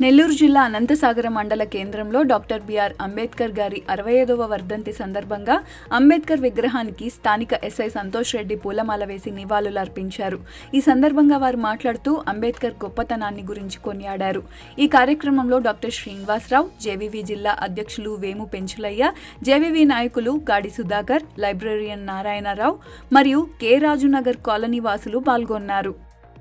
నెల్లూరు జిల్లా అనంతసాగర మండల కేంద్రంలో డాక్టర్ బిఆర్ అంబేద్కర్ గారి అరవై ఐదవ వర్ధంతి సందర్భంగా అంబేద్కర్ విగ్రహానికి స్థానిక ఎస్ఐ సంతోష్ రెడ్డి పూలమాల వేసి నివాళులర్పించారు ఈ సందర్భంగా వారు మాట్లాడుతూ అంబేద్కర్ గొప్పతనాన్ని గురించి కొనియాడారు ఈ కార్యక్రమంలో డాక్టర్ శ్రీనివాసరావు జేవీవి జిల్లా అధ్యక్షులు వేము పెంచులయ్య జేవీవి నాయకులు గాడి సుధాకర్ లైబ్రరీయన్ నారాయణరావు మరియు కె రాజునగర్ కాలనీ వాసులు పాల్గొన్నారు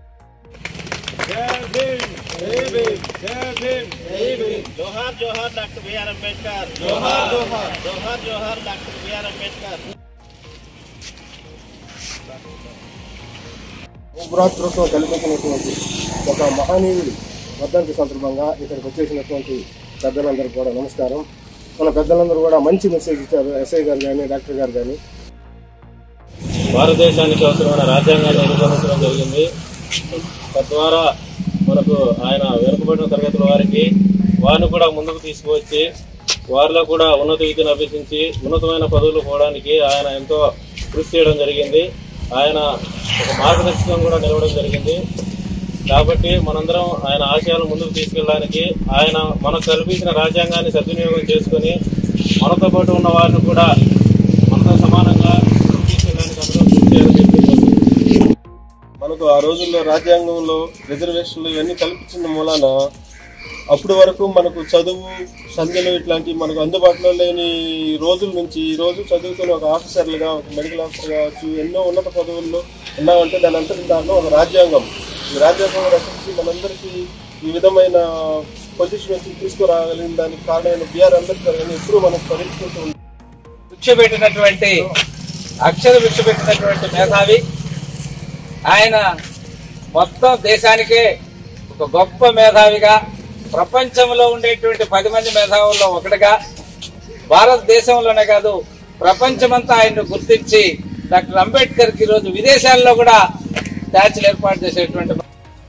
జోహార్ జోహార్ డాక్టర్ బిఆర్ అంబేద్కర్ జోహార్ జోహార్ జోహార్ జోహార్ డాక్టర్ బిఆర్ అంబేద్కర్ భ్రాతృత్వం కల్పించినటువంటి ఒక మహనీయుడి వర్ధంతి సందర్భంగా ఇక్కడికి వచ్చేసినటువంటి పెద్దలందరూ కూడా నమస్కారం మన పెద్దలందరూ కూడా మంచి మెసేజ్ ఇచ్చారు ఎస్ఐ గారు కానీ డాక్టర్ గారు కానీ భారతదేశానికి అవసరమైన రాజ్యాంగాన్ని రూపొందించడం జరిగింది తద్వారా మనకు ఆయన వెనుకబడిన తరగతుల వారికి వారిని కూడా ముందుకు తీసుకువచ్చి వారిలో కూడా ఉన్నత విద్యను అభ్యసించి ఉన్నతమైన పదవులు పోవడానికి ఆయన ఎంతో కృషి చేయడం జరిగింది ఆయన ఒక మార్గదర్శకం కూడా నిలవడం జరిగింది కాబట్టి మనందరం ఆయన ఆశయాలు ముందుకు తీసుకెళ్ళడానికి ఆయన మనకు కల్పించిన రాజ్యాంగాన్ని సద్వినియోగం చేసుకొని మనతో పాటు ఉన్న వారిని కూడా మనతో సమానంగా ముందుకు తీసుకెళ్ళడానికి అందరూ కృషి చేయాలని చెప్పి కోరుతున్నాను. మనకు ఆ రోజుల్లో రాజ్యాంగంలో రిజర్వేషన్లు ఇవన్నీ కల్పించిన మూలాన అప్పటి వరకు మనకు చదువు సంధ్యలు ఇట్లాంటివి మనకు అందుబాటులో లేని రోజుల నుంచి ఈ రోజు చదువుకుని ఒక ఆఫీసర్లుగా ఒక మెడికల్ ఆఫీసర్ కావచ్చు ఎన్నో ఉన్నత పదవుల్లో ఉన్నామంటే దాని అంతటి దాంట్లో ఒక రాజ్యాంగం ఈ రాజ్యాంగం రచించి మనందరికీ ఈ విధమైన పొజిషన్ వచ్చి తీసుకురాగలిగిన దానికి కారణమైన బిఆర్ అంబేద్కర్ గారిని ఎప్పుడూ మనం స్మరించుకుంటూ ఉంటాం విడిచిపెట్టినటువంటి అక్షర విడిచిపెట్టినటువంటి మేధావి ఆయన మొత్తం దేశానికే ఒక గొప్ప మేధావిగా ప్రపంచంలో ఉండేటువంటి పది మంది మేధావుల్లో ఒకటిగా భారతదేశంలోనే కాదు ప్రపంచమంతా ఆయన్ను గుర్తించి డాక్టర్ అంబేద్కర్ కి ఈరోజు విదేశాల్లో కూడా స్టాచ్యూలు ఏర్పాటు చేసేటువంటి